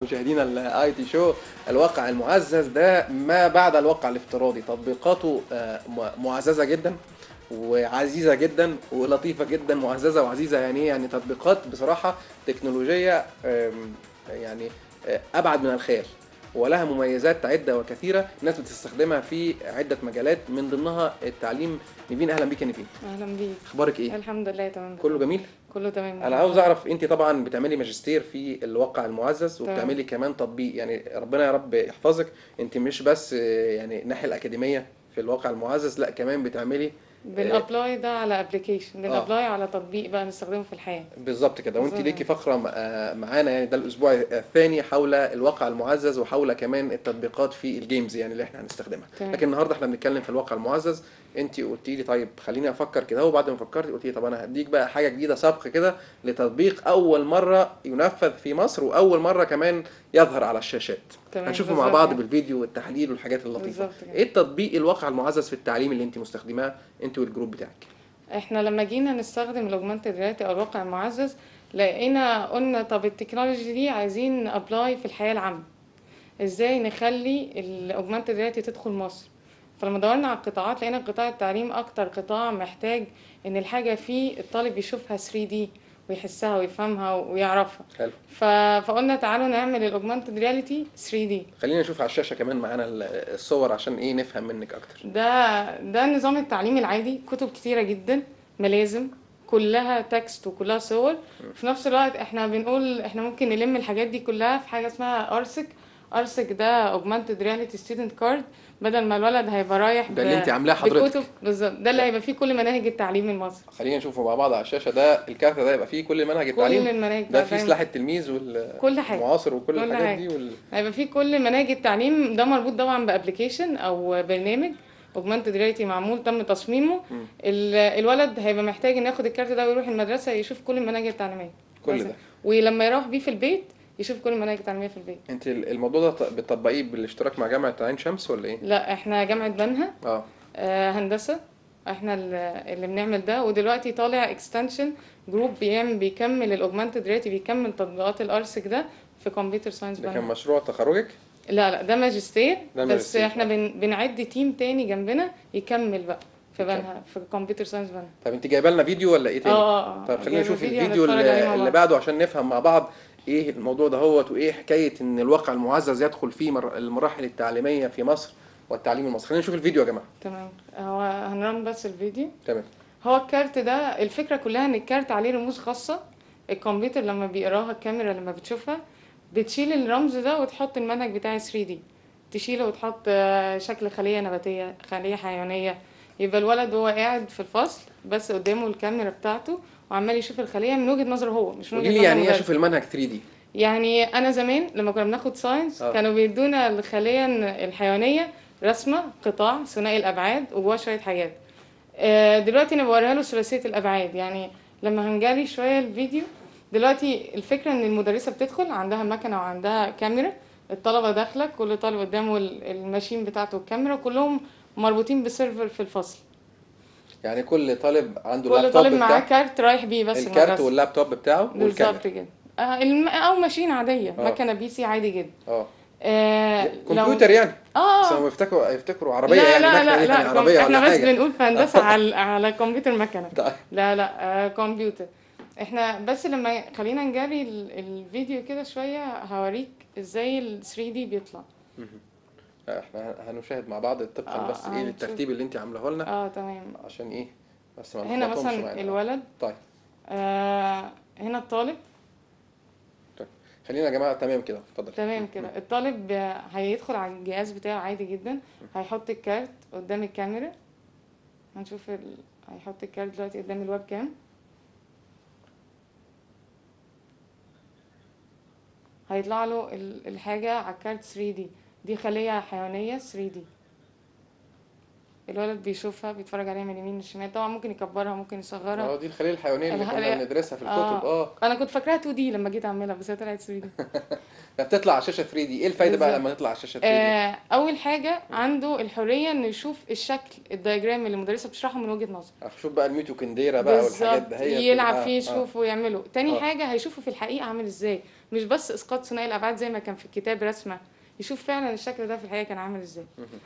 مشاهدينا الاي تي شو الواقع المعزز ده ما بعد الواقع الافتراضي تطبيقاته آه، م- معززه جدا وعزيزه جدا ولطيفه جدا معززه وعزيزه يعني ايه يعني تطبيقات بصراحه تكنولوجيه آم، يعني آه، ابعد من الخيال ولها مميزات عده وكثيره الناس بتستخدمها في عده مجالات من ضمنها التعليم نيفين اهلا بيك يا نيفين اهلا بيك اخبارك ايه الحمد لله تمام كله جميل كله تمام انا عاوز اعرف انت طبعا بتعملي ماجستير في الواقع المعزز تمام. وبتعملي كمان تطبيق يعني ربنا يا رب يحفظك انت مش بس آه، يعني الناحيه الاكاديميه في الواقع المعزز لا كمان بتعملي بنابلاي ده على ابلكيشن آه. بنابلاي على تطبيق بقى نستخدمه في الحياه بالظبط كده وانت بالظبط. ليكي فقره م- آه، معانا يعني ده الاسبوع الثاني حول الواقع المعزز وحول كمان التطبيقات في الجيمز يعني اللي احنا هنستخدمها تمام. لكن النهارده احنا بنتكلم في الواقع المعزز انت قلتي لي طيب خليني افكر كده وبعد ما فكرت قلت لي طب انا هديك بقى حاجه جديده سابق كده لتطبيق اول مره ينفذ في مصر واول مره كمان يظهر على الشاشات تمام هنشوفه مع بالظبط بعض كده. بالفيديو والتحليل والحاجات اللطيفه بالظبط كده. ايه التطبيق الواقع المعزز في التعليم اللي انت مستخدماه انت والجروب بتاعك احنا لما جينا نستخدم الاوجمانتد رياليتي او الواقع المعزز لقينا قلنا طب التكنولوجي دي عايزين ابلاي في الحياه العامه ازاي نخلي الاوجمانتد رياليتي تدخل مصر فلما دورنا على القطاعات لقينا قطاع التعليم اكتر قطاع محتاج ان الحاجه فيه الطالب يشوفها 3 دي ويحسها ويفهمها ويعرفها حلو ف... فقلنا تعالوا نعمل الاوجمانتد رياليتي 3 دي خلينا نشوف على الشاشه كمان معانا ال- الصور عشان ايه نفهم منك اكتر ده ده نظام التعليم العادي كتب كتيرة جدا ملازم كلها تكست وكلها صور في نفس الوقت احنا بنقول احنا ممكن نلم الحاجات دي كلها في حاجة اسمها ارسك ارسك ده augmented reality student card بدل ما الولد هيبقى رايح ده اللي انت عاملاه حضرتك. بكتب بالظبط ده اللي هيبقى فيه كل مناهج التعليم المصري خلينا نشوفه مع بعض على الشاشه ده الكارت ده يبقى فيه كل منهج كل التعليم المناهج ده بقى فيه فاهم؟ سلاح التلميذ كل حاجة. والمعاصر وكل كل الحاجات حاجة. دي وال... هيبقى فيه كل مناهج التعليم ده مربوط طبعا بابلكيشن او برنامج augmented reality معمول تم تصميمه ال- الولد هيبقى محتاج انه ياخد الكارت ده ويروح المدرسه يشوف كل المناهج التعليميه كل بس. ده. ولما يروح بيه في البيت يشوف كل المناهج التعليميه في البيت انت ال- الموضوع ده ط- بتطبقيه بالاشتراك مع جامعه عين شمس ولا ايه؟ لا احنا جامعه بنها اه آه، هندسه احنا ال- اللي بنعمل ده ودلوقتي طالع اكستنشن جروب بيعمل بيكمل الاوجمانتد رياليتي بيكمل تطبيقات الارسك ده في كمبيوتر ساينس ده كان بنها مشروع تخرجك لا لا ده ماجستير ده بس ماجستير، احنا آه. بن بنعد تيم تاني جنبنا يكمل بقى في يكمل. بنها في كمبيوتر ساينس بنها طب انت جايبه لنا فيديو ولا ايه تاني؟ اه اه اه طب خلينا جايبة نشوف فيديو الفيديو هنتفرج عليه اللي, مع اللي بعض. بعده عشان نفهم مع بعض ايه الموضوع ده هوت وايه حكايه ان الواقع المعزز يدخل فيه مر... المراحل التعليميه في مصر والتعليم المصري خلينا نشوف الفيديو يا جماعه تمام هو هنرن بس الفيديو تمام هو الكارت ده الفكرة كلها ان الكارت عليه رموز خاصة الكمبيوتر لما بيقراها الكاميرا لما بتشوفها بتشيل الرمز ده وتحط المنهج بتاع 3 دي تشيله وتحط آه، شكل خلية نباتية خلية حيوانية يبقى الولد وهو قاعد في الفصل بس قدامه الكاميرا بتاعته وعمال يشوف الخلية من وجهة نظره هو مش من وجهة قولي لي نظر يعني ايه المدرس. اشوف المنهج 3 دي؟ يعني انا زمان لما كنا بناخد ساينس آه. كانوا بيدونا الخليه الحيوانيه رسمه قطاع ثنائي الابعاد وجواه شويه حاجات آه، دلوقتي انا بوريها له ثلاثيه الابعاد يعني لما هنجري شويه الفيديو دلوقتي الفكره ان المدرسه بتدخل عندها مكنه وعندها كاميرا الطلبه داخله كل طالب قدامه ال- الماشين بتاعته والكاميرا كلهم مربوطين بسيرفر في الفصل يعني كل طالب عنده كل اللابتوب طالب معاه بتاعه كارت رايح بيه بس الكارت المدرسة. واللابتوب بتاعه بالظبط والكاميرا كده آه، الم- او ماشين عاديه آه. مكنه بي سي عادي جدا اه آه كمبيوتر يعني اه بس هم يفتكروا يفتكروا عربيه لا يعني لا مكنة لا دي لا يعني كم- عربيه احنا ولا بس حاجه بنقول في هندسه على على كمبيوتر مكنه طيب. لا لا آه كمبيوتر احنا بس لما خلينا نجري ال- الفيديو كده شويه هوريك ازاي ال 3 دي بيطلع احنا هنشاهد مع بعض طبقا آه، بس آه، ايه نشوف. للترتيب اللي انت عاملاه لنا اه تمام عشان ايه بس ما هنا نخبطهمش مثلا معانا. الولد طيب آه هنا الطالب طيب خلينا يا جماعه تمام كده اتفضل تمام كده الطالب آه، هيدخل على الجهاز بتاعه عادي جدا هيحط الكارت قدام الكاميرا هنشوف ال... هيحط الكارت دلوقتي قدام الويب كام هيطلع له ال- الحاجة على الكارت 3 دي دي خلية حيوانية 3 دي الولد بيشوفها بيتفرج عليها من اليمين للشمال طبعا ممكن يكبرها ممكن يصغرها اه دي الخليه الحيوانيه اللي كنا الخلية- بندرسها في الكتب اه انا كنت فاكراها 2 دي لما جيت اعملها بس هي طلعت 3 دي فبتطلع على شاشه 3 دي ايه الفايده بقى بالظبط. لما تطلع على شاشه 3 دي آه، اول حاجه عنده الحريه انه يشوف الشكل الدياجرام اللي المدرسه بتشرحه من وجهه نظره شوف بقى الميتوكوندريرا بقى والحاجات بالظبط ده هي يلعب بتبقى- فيه آه. يشوفه ويعمله تاني آه. حاجه هيشوفه في الحقيقه عامل ازاي مش بس اسقاط ثنائي الابعاد زي ما كان في الكتاب رسمه يشوف فعلا الشكل ده في الحقيقه كان عامل ازاي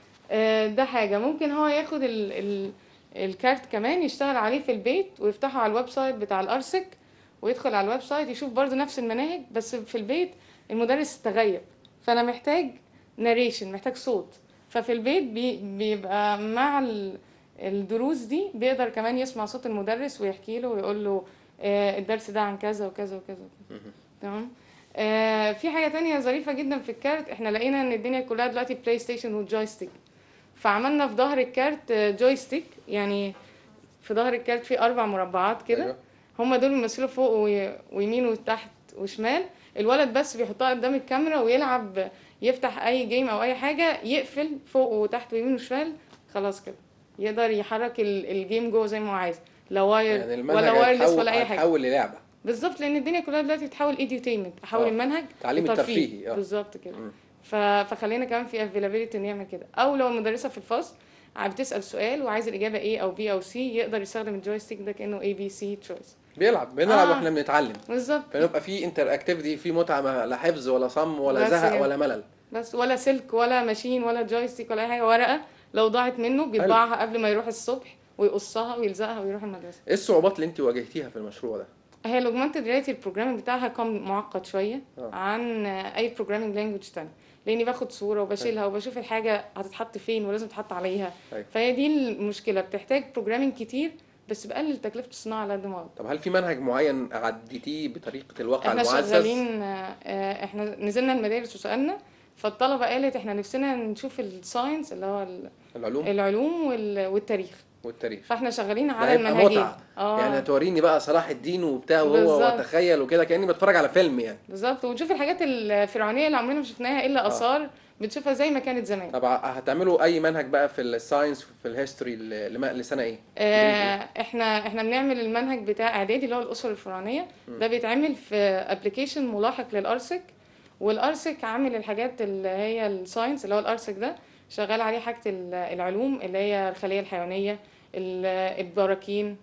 آه، ده حاجه ممكن هو ياخد ال ال الكارت كمان يشتغل عليه في البيت ويفتحه على الويب سايت بتاع الارسك ويدخل على الويب سايت يشوف برضو نفس المناهج بس في البيت المدرس تغيب فانا محتاج ناريشن محتاج صوت ففي البيت بي بيبقى مع ال- الدروس دي بيقدر كمان يسمع صوت المدرس ويحكي له ويقول له آه، الدرس ده عن كذا وكذا وكذا تمام آه، في حاجة تانية ظريفة جدا في الكارت احنا لقينا ان الدنيا كلها دلوقتي بلاي ستيشن وجويستيك فعملنا في ظهر الكارت آه، جويستيك يعني في ظهر الكارت في اربع مربعات كده أيوة. هما دول بيمثلوا فوق وي- ويمين وتحت وشمال الولد بس بيحطها قدام الكاميرا ويلعب يفتح اي جيم او اي حاجه يقفل فوق وتحت ويمين وشمال خلاص كده يقدر يحرك ال- الجيم جوه زي ما هو عايز لا واير يعني المنهج ولا وايرلس هيتحول- ولا اي حاجه هيتحول للعبه بالظبط لان الدنيا كلها دلوقتي بتحول ايديوتينمنت احول آه. المنهج تعليم لترفيه. الترفيهي، آه. بالظبط كده مم. ف... فخلينا كمان في افيلابيلتي انه يعمل كده او لو المدرسه في الفصل ع- بتسال سؤال وعايز الاجابه A او B او C يقدر يستخدم الجويستيك ده كانه A B C تشويس بيلعب بنلعب آه. واحنا بنتعلم بالظبط فنبقى في انتر اكتيفيتي في متعه ما لا حفظ ولا صم ولا بس زهق كده. ولا ملل بس ولا سلك ولا ماشين ولا جويستيك ولا اي حاجه ورقه لو ضاعت منه بيطبعها قبل ما يروح الصبح ويقصها ويلزقها ويروح المدرسه ايه الصعوبات اللي انت واجهتيها في المشروع ده هي الاوجمانتد رياليتي البروجرامنج بتاعها كان معقد شويه آه. عن اي بروجرامنج لانجوج تاني لاني باخد صوره وبشيلها وبشوف الحاجه هتتحط فين ولازم تتحط عليها أيوة. فهي دي المشكله بتحتاج بروجرامنج كتير بس بقلل تكلفه الصناعه على قد ما اقدر طب هل في منهج معين عديتيه بطريقه الواقع احنا المعزز شغالين آه، آه، احنا نزلنا المدارس وسالنا فالطلبه قالت احنا نفسنا نشوف الساينس اللي هو ال- العلوم العلوم وال- والتاريخ والتاريخ فاحنا شغالين ده على هيبقى المنهجين متعة. اه يعني هتوريني بقى صلاح الدين وبتاع وهو بالظبط. واتخيل وكده كاني بتفرج على فيلم يعني بالظبط ونشوف الحاجات الفرعونيه اللي عمرنا ما شفناها الا آه. اثار بنشوفها زي ما كانت زمان طب هتعملوا اي منهج بقى في الساينس في الهيستوري ل- لما- لسنه ايه؟ آه، احنا احنا بنعمل المنهج بتاع اعدادي اللي هو الاسر الفرعونيه ده بيتعمل في ابلكيشن ملاحق للارسك والارسك عامل الحاجات اللي هي الساينس اللي هو الارسك ده شغال عليه حاجه ال- العلوم اللي هي الخليه الحيوانيه ال- البراكين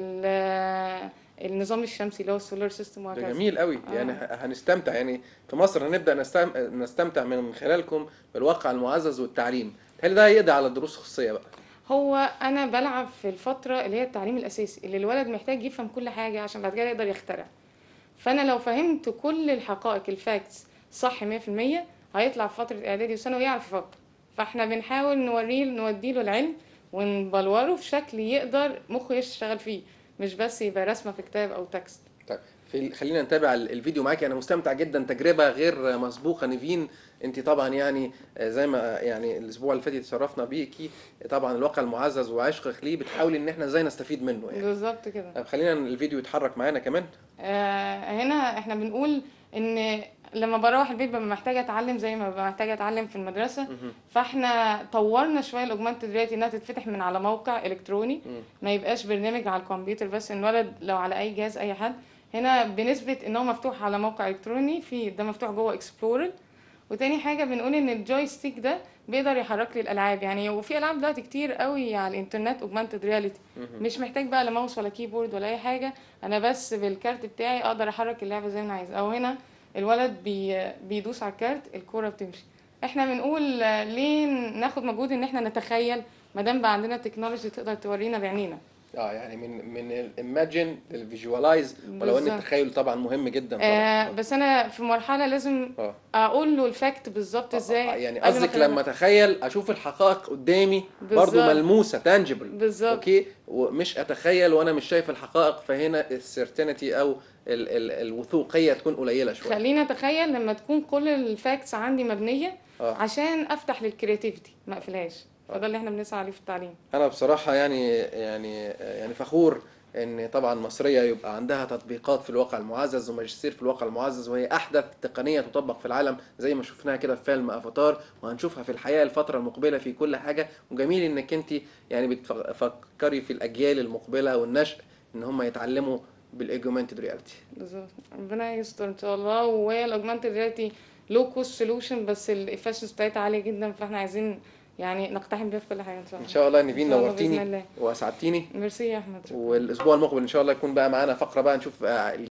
ال- النظام الشمسي اللي هو السولار سيستم ده وهكذا جميل قوي آه. يعني ه- هنستمتع يعني في مصر هنبدا نستم- نستمتع من خلالكم بالواقع المعزز والتعليم هل ده هيقضي على الدروس الخصوصيه بقى هو انا بلعب في الفتره اللي هي التعليم الاساسي اللي الولد محتاج يفهم كل حاجه عشان بعد كده يقدر يخترع فانا لو فهمت كل الحقائق الفاكتس صح 100% هيطلع في فتره اعدادي وثانوي يعرف يفكر فاحنا بنحاول نوريه نوديله العلم ونبلوره في شكل يقدر مخه يشتغل فيه مش بس يبقى رسمه في كتاب او تكست طيب في ال- خلينا نتابع ال- الفيديو معاكي انا مستمتع جدا تجربه غير مسبوقه نيفين انت طبعا يعني آه، زي ما يعني الاسبوع اللي فات اتشرفنا بيكي طبعا الواقع المعزز وعشقك ليه بتحاولي ان احنا ازاي نستفيد منه يعني بالظبط كده طب خلينا الفيديو يتحرك معانا كمان آه، هنا احنا بنقول ان لما بروح البيت ببقى محتاجه اتعلم زي ما ببقى محتاجه اتعلم في المدرسه مهم. فاحنا طورنا شويه الاوجمانتد رياليتي انها تتفتح من على موقع الكتروني مم. ما يبقاش برنامج على الكمبيوتر بس ان الولد لو على اي جهاز اي حد هنا بنثبت ان هو مفتوح على موقع الكتروني في ده مفتوح جوه اكسبلورر وتاني حاجه بنقول ان الجويستيك ده بيقدر يحرك لي الالعاب يعني وفي العاب دلوقتي كتير قوي على الانترنت اوجمانتد رياليتي مهم. مش محتاج بقى لا ماوس ولا كيبورد ولا اي حاجه انا بس بالكارت بتاعي اقدر احرك اللعبه زي ما انا عايز او هنا الولد بي بيدوس على الكارت الكوره بتمشي احنا بنقول آه، ليه ناخد مجهود ان احنا نتخيل ما دام بقى عندنا تكنولوجي تقدر تورينا بعينينا اه يعني من من الايماجين للفيجوالايز ولو ان بالظبط. التخيل طبعا مهم جدا طبعا آه بس انا في مرحله لازم اه اقول له الفاكت بالظبط ازاي آه، يعني قبل ما قصدك أخليها- لما اتخيل اشوف الحقائق قدامي برضو بالظبط. ملموسه تانجبل بالظبط اوكي ومش اتخيل وانا مش شايف الحقائق فهنا السيرتينتي او ال ال الوثوقيه تكون قليله شويه خليني اتخيل لما تكون كل الفاكتس عندي مبنيه اه عشان افتح للكرياتيفيتي ما اقفلهاش فده اللي احنا بنسعى عليه في التعليم انا بصراحه يعني يعني يعني فخور ان طبعا مصريه يبقى عندها تطبيقات في الواقع المعزز وماجستير في الواقع المعزز وهي احدث تقنيه تطبق في العالم زي ما شفناها كده في فيلم افاتار وهنشوفها في الحياه الفتره المقبله في كل حاجه وجميل انك انت يعني بتفكري في الاجيال المقبله والنشء ان هم يتعلموا بالاجومنتد رياليتي بالظبط ربنا يستر ان شاء الله وهي الاوجمانتد رياليتي لو كوست سولوشن بس الافشنس بتاعتها عاليه جدا فاحنا عايزين يعني نقتحم بيها في كل حاجه ان شاء ان الله شاء الله نيفين إن شاء الله بإذن نورتيني الله. واسعدتيني ميرسي يا احمد شكراً. والاسبوع المقبل ان شاء الله يكون بقى معانا فقره بقى نشوف آه،